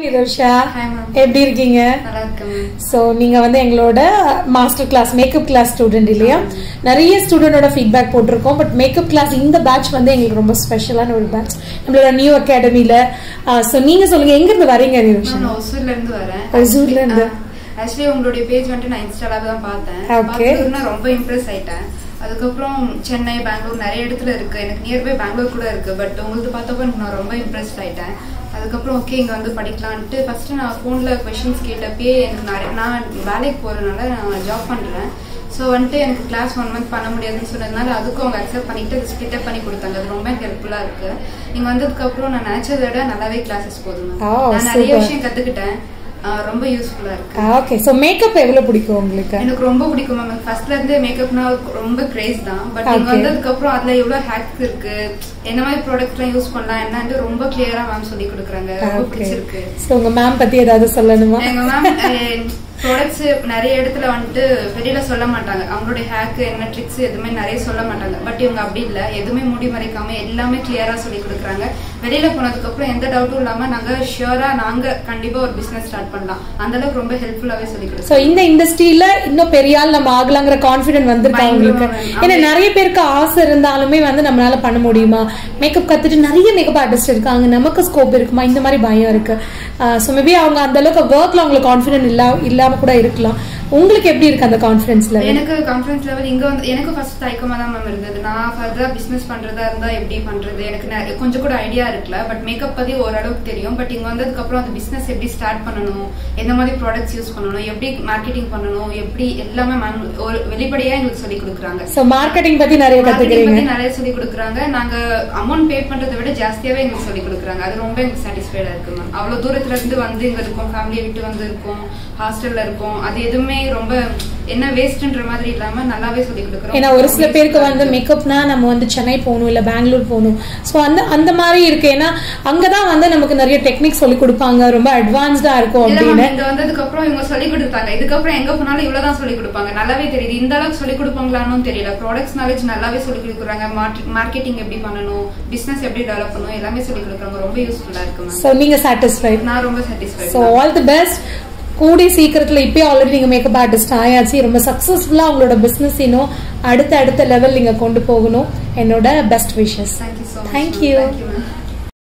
Nirosha Hi, ma'am. எப்படி இருக்கீங்க நல்லா இருக்கேன் மேம் ஸோ நீங்க வந்து எங்களோட master class makeup class student இல்லையா நிறைய ஸ்டூடெண்டோட ஃபீட்பேக் போட்டிருக்கோம் பட் மேக்கப் கிளாஸ் இந்த பேட்ச் வந்து எங்களுக்கு ரொம்ப ஸ்பெஷலான ஒரு பேட்ச் நம்மளோட நியூ அகாடமில ஸோ நீங்க சொல்லுங்க எங்க இருந்து வரீங்க நிரோஷா நான் ஒசூர்ல இருந்து வரேன் ஒசூர்ல இருந்து. ஆக்சுவலி உங்களுடைய பேஜ் வந்துட்டு நான் இன்ஸ்டால தான் பார்த்தேன் Okay. பார்த்ததுன்னா ரொம்ப இம்ப்ரெஸ் ஆயிட்டேன் அதுக்கப்புறம் சென்னை பெங்களூர் நிறைய இடத்துல இருக்கு எனக்கு நியர்பை பெங்களூர் கூட இருக்கு பட் உங்களுக்கு பார்த்தப்போ எனக்கு நான் ரொம்ப இம்ப்ரெஸ்ட் ஆயிட்டேன் அதுக்கப்புறம் ஓகே இங்க வந்து படிக்கலான்ட்டு ஃபர்ஸ்ட் நான் ஃபோன்ல கொஷின்ஸ் கேட்டப்பே எனக்கு நிறைய நான் வேலைக்கு போறதுனால நான் ஜாப் பண்றேன் ஸோ வந்துட்டு எனக்கு கிளாஸ் ஒன் மந்த் பண்ண முடியாதுன்னு சொன்னதுனால அதுக்கும் அவங்க அக்செப்ட் பண்ணிட்டு அது ஸ்பிட் பண்ணி கொடுத்தாங்க அது ரொம்ப ஹெல்ப்ஃபுல்லா இருக்கு நீங்க வந்ததுக்கு அப்புறம் நான் நினைச்சதை விட நல்லாவே கிளாஸஸ் போதுங்க Oh, நான் நிறைய super. விஷயம் கத்துக்கிட்டேன் ஆஹ் ரொம்ப யூஸ்ஃபுல்லா இருக்கு ஓகே ஸோ மேக்கப் எவ்வளவு பிடிக்கும் உங்களுக்கு எனக்கு ரொம்ப பிடிக்கும் மேம் ஃபர்ஸ்ட்ல இருந்து மேக்கப்னா ரொம்ப கிரேஸ் தான் பட் நீங்க Okay. வந்ததுக்கு அப்புறம் அதுல எவ்வளவு ஹேக்ஸ் இருக்கு என்ன மாதிரி ப்ராடக்ட்ஸ் எல்லாம் யூஸ் பண்ணலாம் என்னன்னு ரொம்ப கிளியரா மேம் சொல்லி கொடுக்குறாங்க ரொம்ப ஓகே பிடிச்சிருக்கு ஸோ உங்க மேம் பத்தி ஏதாவது சொல்லணுமா எங்க மேம் ப்ராடக்ட்ஸ் நிறைய இடத்துல வந்துட்டு வெளியில சொல்ல மாட்டாங்க அவங்களுடைய ஹேக் என்ன ட்ரிக்ஸ் எதுவுமே நிறைய சொல்ல மாட்டாங்க பட் இவங்க அப்படி இல்ல எதுவுமே முடி மறைக்காம எல்லாமே கிளியரா சொல்லி கொடுக்குறாங்க வெளியில போனதுக்கு அப்புறம் எந்த டவுட்டும் இல்லாம நாங்க ஷியோரா நாங்க கண்டிப்பா ஒரு பிசினஸ் ஸ்டார்ட் பண்ணலாம் அந்த அளவுக்கு ரொம்ப ஹெல்ப்ஃபுல்லாவே சொல்லி ஸோ கொடுக்குறாங்க இந்த இண்டஸ்ட்ரியில இன்னும் பெரிய ஆள் நம்ம ஆகலாங்கிற கான்ஃபிடென்ட் வந்திருக்கா உங்களுக்கு பயங்கரமா ஏன்னா நிறைய பேருக்கு ஆசை இருந்தாலுமே வந்து நம்மளால பண்ண முடியுமா மேக்கப் கத்துட்டு நிறைய மேக்கப் ஆர்டிஸ்ட் இருக்காங்க நமக்கு ஸ்கோப் இருக்குமா இந்த மாதிரி பயம் இருக்கு ஸோ மேபி அவங்க அந்த அளவுக்கு ஒர்க்ல அவங்களுக்கு கான்ஃபிடென்ட் இல்ல இல்லாம கூட இருக்கலாம் உங்களுக்கு எப்படி இருக்கு அந்த கான்ஃபிடன்ஸ் லெவல் எனக்கு கான்ஃபிடன்ஸ் லெவல் இங்க வந்து எனக்கு ஃபர்ஸ்ட் தயக்கமா தான் மேம் இருந்தது நான் ஃபர்தரா பிசினஸ் பண்றதா இருந்தா எப்படி பண்றது எனக்கு நெ- கொஞ்சம் கூட ஐடியா இருக்குல்ல பட் மேக்கப் பத்தி ஓரளவுக்கு தெரியும் பட் இங்க வந்ததுக்கு அப்புறம் அந்த பிசினஸ் எப்படி ஸ்டார்ட் பண்ணணும் எந்த மாதிரி ப்ராடக்ட்ஸ் யூஸ் பண்ணணும் எப்படி மார்க்கெட்டிங் பண்ணணும் எப்படி எல்லாமே மேம் ஒரு வெளிப்படையா எங்களுக்கு சொல்லி கொடுக்குறாங்க ஸோ மார்க்கெட்டிங் பத்தி நிறைய Marketing கத்துக்கிறீங்க பத்தி நிறைய சொல்லி கொடுக்குறாங்க நாங்க அமௌண்ட் பே பண்றதை விட ஜாஸ்தியாவே எங்களுக்கு சொல்லி கொடுக்குறாங்க அது ரொம்ப எங்களுக்கு சாட்டிஸ்ஃபைடா இருக்கு மேம் அவ்வளவு தூரத்துல இருந்து வந்து இங்க இருக்கோம் ஃபேமிலியை விட்டு வந்து இருக்கோம் ஹாஸ்டல்ல இருக்கோம் அது எதுவுமே ரொம்ப என்ன வேஸ்ட்ன்ற மாதிரி இல்லாம நல்லாவே சொல்லி கொடுக்குறோம் ஏன்னா ஒரு சில பேருக்கு வந்து மேக்கப்னா நம்ம வந்து சென்னை போகணும் இல்ல பெங்களூர் போகணும் ஸோ அந்த அந்த மாதிரி இருக்கு ஏன்னா அங்கதான் வந்து நமக்கு நிறைய டெக்னிக் சொல்லி கொடுப்பாங்க ரொம்ப அட்வான்ஸ்டா இருக்கும் இல்ல அப்படின்னு ma'am, இங்க வந்ததுக்கு அப்புறம் இவங்க சொல்லி கொடுத்தாங்க இதுக்கப்புறம் எங்க போனாலும் இவ்வளவுதான் சொல்லி கொடுப்பாங்க நல்லாவே தெரியுது இந்த அளவுக்கு சொல்லி கொடுப்பாங்களான்னு தெரியல ப்ராடக்ட்ஸ் நாலேஜ் நல்லாவே சொல்லி கொடுக்குறாங்க மார்க்கெட்டிங் எப்படி பண்ணணும் பிசினஸ் எப்படி டெவலப் பண்ணணும் எல்லாமே சொல்லி கொடுக்குறாங்க ரொம்ப யூஸ்ஃபுல்லா இருக்கு மேம் ஸோ நீங்க சாட்டிஸ்ஃபைட் நான் ரொம்ப so satisfied all the best கூடிய சீக்கிரத்துல இப்பயே ஆல்ரெடி நீங்க மேக்கப் ஆர்டிஸ்ட் ஆயாச்சு ரொம்ப சக்சஸ்ஃபுல்லா உங்களோட பிசினஸ் இன்னும் அடுத்த அடுத்த லெவல் நீங்க கொண்டு போகணும் என்னோட best wishes thank you so much Thank you. Thank you ma'am